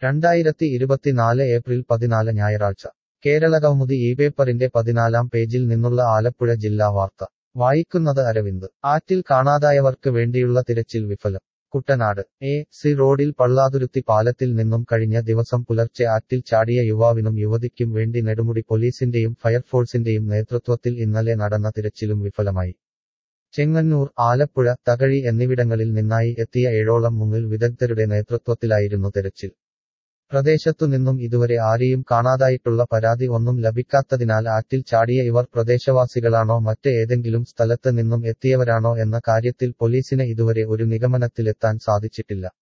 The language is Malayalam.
രണ്ടായിരത്തി ഇരുപത്തിനാല് ഏപ്രിൽ പതിനാല് ഞായറാഴ്ച കേരളകൗമുദി ഈ പേപ്പറിന്റെ പതിനാലാം പേജിൽ നിന്നുള്ള ആലപ്പുഴ ജില്ലാ വാർത്ത വായിക്കുന്നത് അരവിന്ദ് ആറ്റിൽ കാണാതായവർക്ക് വേണ്ടിയുള്ള തിരച്ചിൽ വിഫലം കുട്ടനാട് എ സി റോഡിൽ പള്ളാതുരുത്തി പാലത്തിൽ നിന്നും കഴിഞ്ഞ ദിവസം പുലർച്ചെ ആറ്റിൽ ചാടിയ യുവാവിനും യുവതിക്കും വേണ്ടി നെടുമുടി പോലീസിന്റെയും ഫയർഫോഴ്സിന്റെയും നേതൃത്വത്തിൽ ഇന്നലെ നടന്ന തിരച്ചിലും വിഫലമായി ചെങ്ങന്നൂർ ആലപ്പുഴ തകഴി എന്നിവിടങ്ങളിൽ നിന്നായി എത്തിയ ഏഴോളം മുങ്ങിൽ വിദഗ്ധരുടെ നേതൃത്വത്തിലായിരുന്നു തെരച്ചിൽ പ്രദേശത്തുനിന്നും ഇതുവരെ ആരെയും കാണാതായിട്ടുള്ള പരാതി ഒന്നും ലഭിക്കാത്തതിനാൽ ആറ്റിൽ ചാടിയ ഇവർ പ്രദേശവാസികളാണോ മറ്റ് ഏതെങ്കിലും സ്ഥലത്ത് നിന്നും എത്തിയവരാണോ എന്ന കാര്യത്തിൽ പോലീസിന് ഇതുവരെ ഒരു നിഗമനത്തിലെത്താൻ സാധിച്ചിട്ടില്ല